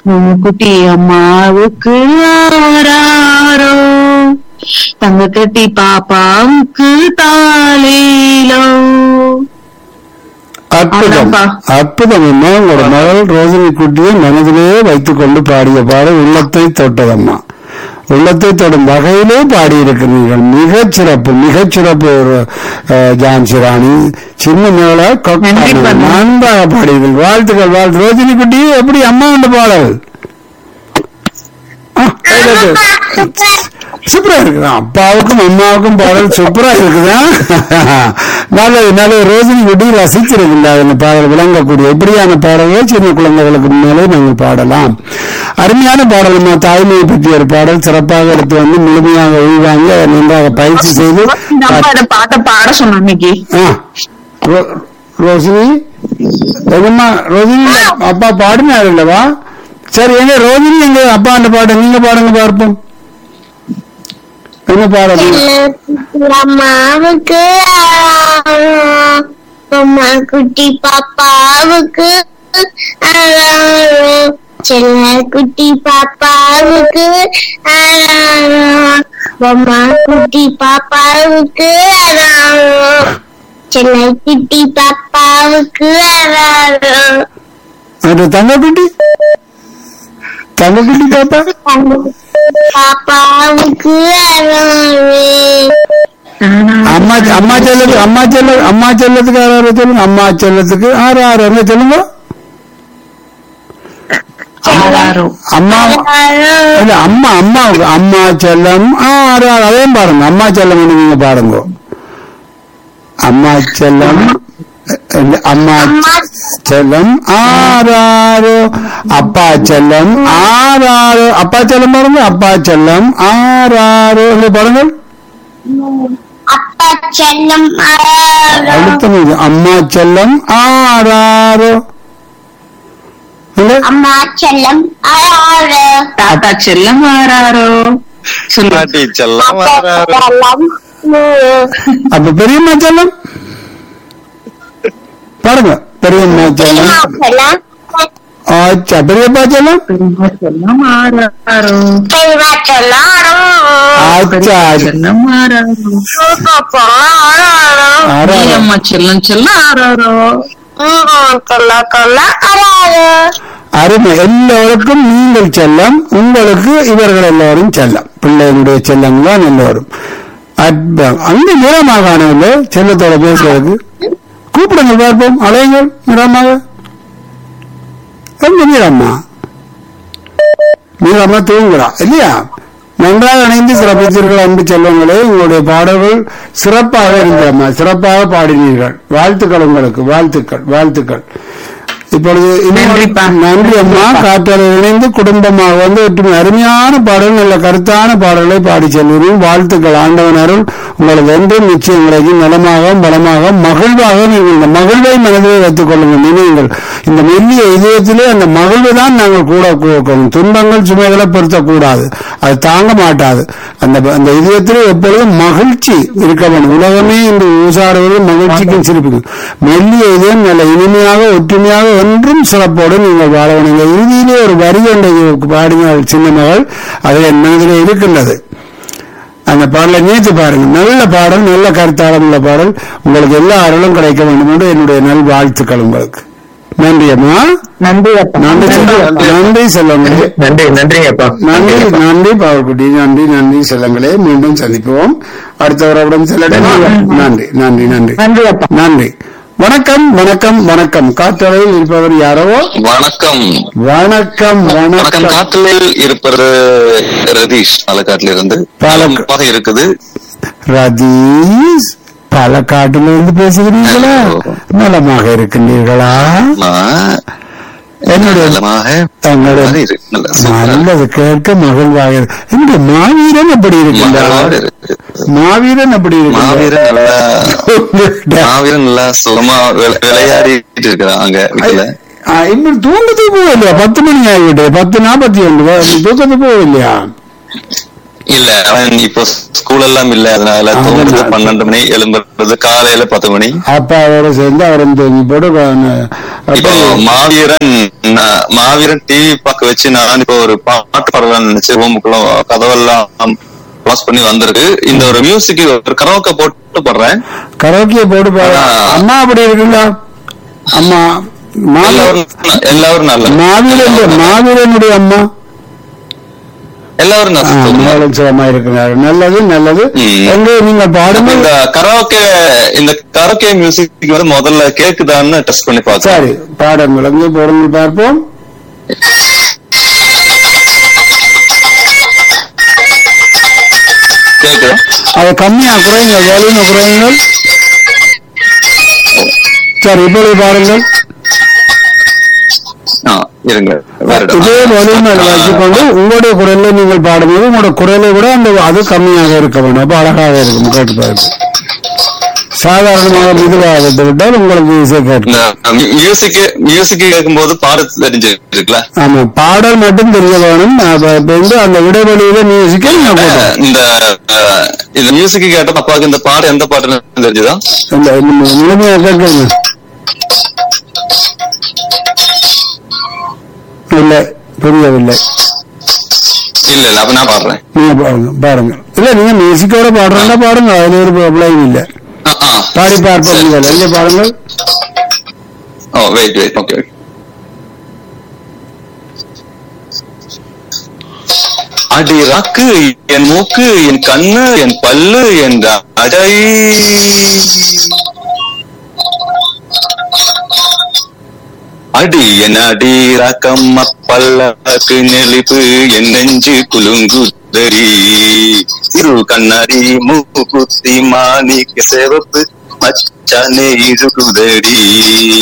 உன் குட்டி அம்மாவுக்கு ஆராரோ தங்க கட்டி பாப்பாவுக்கு தாலேலோ அற்புதம் அவ்வளவுப்பா. அற்புதம் அம்மா உங்களோட மகள் ரோஜினி குட்டியை மனதிலேயே வைத்துக் கொண்டு பாடிய பாடல் உள்ளத்தை தொட்டதம்மா உள்ளத்தை தொடும் வகையிலே பாடியிருக்கிறீர்கள் மிகச் சிறப்பு மிகச் சிறப்பு ஒரு, அஹ், ஜான்சி ராணி சின்ன மேல நன்றி, பண்ணு. நன்றாக பாடியீர்கள் வாழ்த்துக்கள் வாழ்த்து ரோஜினி குட்டி எப்படி அம்மா என்ற பாடல் ஆ, கைதட்டு. சூப்பரா இருக்குதா அப்பாவுக்கும் அம்மாவுக்கும் பாடல் சூப்பரா இருக்குதா நல்லது நல்லது ரோஜினி குட்டி ரசிச்சிருக்கின்ற அந்த பாடல் விளங்கக்கூடிய இப்படியான பாடல்கள் சின்ன குழந்தைகளுக்கு முன்னாலே நாங்கள் பாடலாம் அருமையான பாடல் நம்ம தாய்மையை பற்றிய ஒரு பாடல் சிறப்பாக எடுத்து வந்து முழுமையாக உள்வாங்கி அதை நன்றாக பயிற்சி செய்து இந்த அம்மா இந்த பாட்டை பாட சொன்ன அன்னைக்கு ஆ, ரோ- ரோஷினி எங்கம்மா ரோஜினி அப்பா பாடினார் இல்லவா சரி எங்க ரோஜினி எங்க அப்பா அந்த பாட்டு நீங்க பாடுங்க பார்ப்போம் என்ன பாடல் அம்மாவுக்கு அம்மா குட்டி பாப்பாவுக்கு செல்ல குட்டி பாப்பாவுக்கு அம்மா குட்டி பாப்பாவுக்கு செல்ல குட்டி பாப்பாவுக்கு அந்த தங்கக்குட்டி தங்கக்குட்டி பாப்பா பாப்பாவுக்கு அம்மா அம்மா செல்லத்துக்கு அம்மா செல்ல அம்மா செல்லத்துக்கு ஆறாறு சொல்லுங்க அம்மா செல்லத்துக்கு ஆறு ஆறு என்ன சொல்லுங்க ஆராரோ அம்மா இல்ல அம்மா அம்மாவுக்கு அம்மா செல்லம் ஆறு ஆறு அதையும் பாருங்க அம்மா செல்லம் நீங்க பாருங்க அம்மா செல்லம் இல்ல, அம்மா செல்லம் ஆறாறு அப்பா செல்லம் ஆறாறு அப்பா செல்லம் பாருங்க அப்பா செல்லம் ஆறாறு இங்க பாருங்க அப்பா செல்லம் அடுத்த நிமிஷம். அம்மா செல்லம் ஆறாறு இல்ல அம்மா செல்லம் ஆறு தாத்தா செல்லம் ஆராரோ சொல்லு பாட்டி செல்லம் வராரு. செல்லம் மூணு அப்ப பெரியம்மா செல்லம் பாருங்க பெரியம்மா செல்லம் செல்லம் ஆச்சா பெரியப்பா செல்லம் பெரியம்மா செல்லம் ஆராரோ பெரியவா செல்லம் ஆச்சா செல்லம் ஆராரோ ஆறாறு. அம்மா செல்லம் செல்லம் ஆராரோ கொல்ல கொல்ல அறாறு அருமை எல்லோருக்கும் நீங்கள் செல்லம் உங்களுக்கு இவர்கள் எல்லோரும் செல்லம் பிள்ளைகளுடைய செல்லம் தான் எல்லோரும் அற்புதம் அங்க நிறமாகாணவில்லை செல்லத்தோட பேசுறதுக்கு கூப்பிடுங்க பார்ப்போம் அலையுங்கள் நிறமாக எங்க நீரம்மா நீரம்மா தூங்குறா இல்லையா நன்றாக இணைந்து சிறப்பித்தீர்கள் அன்பு செல்வங்களே உங்களுடைய பாடல்கள் சிறப்பாக இருந்தம்மா சிறப்பாக பாடினீர்கள் வாழ்த்துக்கள் உங்களுக்கு வாழ்த்துக்கள் வாழ்த்துக்கள் இப்பொழுது இன்னொரு- நன்றிப்பா. நன்றி அம்மா காற்றலை இணைந்து குடும்பமாக வந்து ஒற்றுமை அருமையான பாடல் நல்ல கருத்தான பாடல்களை பாடி செல்வீர்கள் வாழ்த்துக்கள் ஆண்டவன் அருள் உங்களுக்கு என்றும் நிச்சயம் கிடைக்கும் நலமாக பலமாக மகிழ்வாக நீங்கள் இந்த மகிழ்வை மனதிலே வைத்துக் கொள்ளுங்கள் நினைவுங்கள் இந்த மெல்லிய இதயத்திலே அந்த மகிழ்வு தான் நாங்கள் கூட கொடுக்கணும் துன்பங்கள் சுமைகளை பொருத்தக்கூடாது அது தாங்க மாட்டாது அந்த அந்த இதயத்திலே எப்பொழுதும் மகிழ்ச்சி இருக்க வேண்டும் உலகமே இன்று ஊசாடுவது மகிழ்ச்சிக்கும் சிரிப்புக்கும் மெல்லிய இதயம் நல்ல இனிமையாக ஒற்றுமையாக ஒன்றும் சிறப்போடு நீங்கள் வாழ வேண்டும் இறுதியிலே ஒரு வரி ஒன்றை பாடினாள் சின்ன மகள் அது என் மனதிலே இருக்கின்றது அந்த பாடலை நீத்து பாருங்க நல்ல பாடல் நல்ல கருத்தாளம் உள்ள பாடல் உங்களுக்கு எல்லா அருளும் கிடைக்க வேண்டும் என்று என்னுடைய நல் வாழ்த்துக்கள் உங்களுக்கு நன்றி அம்மா நன்றி அப்பா நன்றி செல்வ- நன்றி செல்வங்களே நன்றி நன்றிங்கப்பா நன்றி நன்றி பாவக்குட்டி நன்றி நன்றி செல்லங்களே மீண்டும் சந்திப்போம் அடுத்தவரிடம் செல்லட்டுமா நன்றி நன்றி நன்றி நன்றி அப்பா நன்றி வணக்கம் வணக்கம் வணக்கம் காற்றலையில் இருப்பவர் யாரோ வணக்கம் வணக்கம் வணக்கம் வணக்கம் காட்டில் இருப்பது ரதீஷ் பாலக்காட்டுல இருந்து பாலக்கா- நலமாக இருக்குது ரதீஷ் பாலக்காட்டில இருந்து பேசுகிறீர்களா நலமாக இருக்கின்றீர்களா நான் என்னுடைய நலமாக தங்களுடைய நலமாக இரு- நல்ல சூப்பரா நல்லது கேட்க மகிழ்வாக இருக்கு. என்னுடைய மாவீரன் எப்படி மகிழ்வாக இருக்கின்றார் இருக்கு. மாவீரன் எப்படி மாவீரன் நல்லா இருக்கின்றார் மாவீரன் நல்லா சுகமா விளை- விளையாடிட்டு இருக்கிறான் அங்க வீட்டுல ஆ, இன்னும் தூக்கத்துக்கு போகலையா பத்து மணி ஆகிவிட்டு பத்து நாற்பத்தி ஒன்று தூக்கத்துக்கு போகலையா இல்ல அவன் இப்போ ஸ்கூல் எல்லாம் இல்ல அதனால அதனால. தூங்குறது பன்னெண்டு மணி எழும்புறது போடுறது காலையில பத்து மணி அப்பாவோட சேர்ந்து அவரும் தூங்கி போட்டு இப்போ அப்ப- மாவீரன் நான் மாவீரன் டிவி பார்க்க வச்சு நான் இப்போ ஒரு பாட்டு பாடலாம்னு நினைச்சு ரூமுக்குள்ள கதவெல்லாம் க்ளோஸ் பண்ணி வந்திருக்கு இந்த ஒரு மியூசிக் ஒரு கரோக்க போட்டு பாடுறேன் கரோக்கிய போட்டு பாரு ஆ. அம்மா அப்படி இருக்குங்களா அம்மா மாவீரன் எல்லாரும் எல்லாரும் நல்ல மாவீரன் மாவீரனுடைய அம்மா எல்லாரும் ஆ, நல்ல மேலும் சுகமா இருக்கிறார் நல்லது நல்லது ம். எங்க நீங்க பாடுங்க இந்த கரோக்கே இந்த கரோக்கே மியூசிக் வந்து முதல்ல கேக்குதான்னு டெஸ்ட் பண்ணி பார்த்தேன் சரி பாடுங்கள் எங்கே போடுங்கள் பார்ப்போம் கேக்குதா அதை கம்மியா குறைங்க வேலையும் குறையுங்கள் சரி இப்பொழுது பாருங்கள் ஆ, இருங்க வேற இடம். இதே வலிமை வச்சுக்கொண்டு உங்களுடைய குரல்ல நீங்கள் பாடும்போது உங்களோட குரலை விட அந்த அது கம்மியாக இருக்க வேண்டும் அப்ப அழகாக இருக்கும் கேட்டு பாருங்க சாதாரணமாக மெதுவாக விட்டு விட்டால் உங்களுக்கு இசை கேட்கும் இந்த மியூசிக் மியூசிக் கேட்கும்போது பாட தெரிஞ்சிருக்குல்ல ஆமா பாடல் மட்டும் தெரிய வேணும் அப்ப இப்ப வந்து அந்த இடைவெளியில மியூசிக்கை நீங்க போட்டோம் இந்த அஹ், இந்த மியூசிக் கேட்ட அப்பாவுக்கு இந்த பாட்டு எந்த பாட்டுன்னு தெரிஞ்சுதா இந்த இந்த முழுமையா கேட்குங்க இல்லை புரியவில்லை இல்ல இல்ல அப்ப நான் பாடுறேன் நீங்க பாருங்க பாருங்க இல்ல நீங்க மியூசிக்கோட பாடுறதா பாருங்க அதுல ஒரு ப்ராப்ளம் இல்ல ஆ, ஆ. பாடி பார்ப்போம் சரி, நீங்கள் சரி. எங்க பாருங்க ஓ வெயிட் வெயிட் ஓகே அடி ராக்கு என் மூக்கு என் கண்ணு என் பல்லு என் அடை அடி என் அடி ரக்கம்ம பல்லக்கு நெளிப்பு என் நெஞ்சு குலுங்குதறி இரு கண்ணாடி மூக்குத்தி மாணிக்க சிவப்பு மச்சானே இருக்குதடி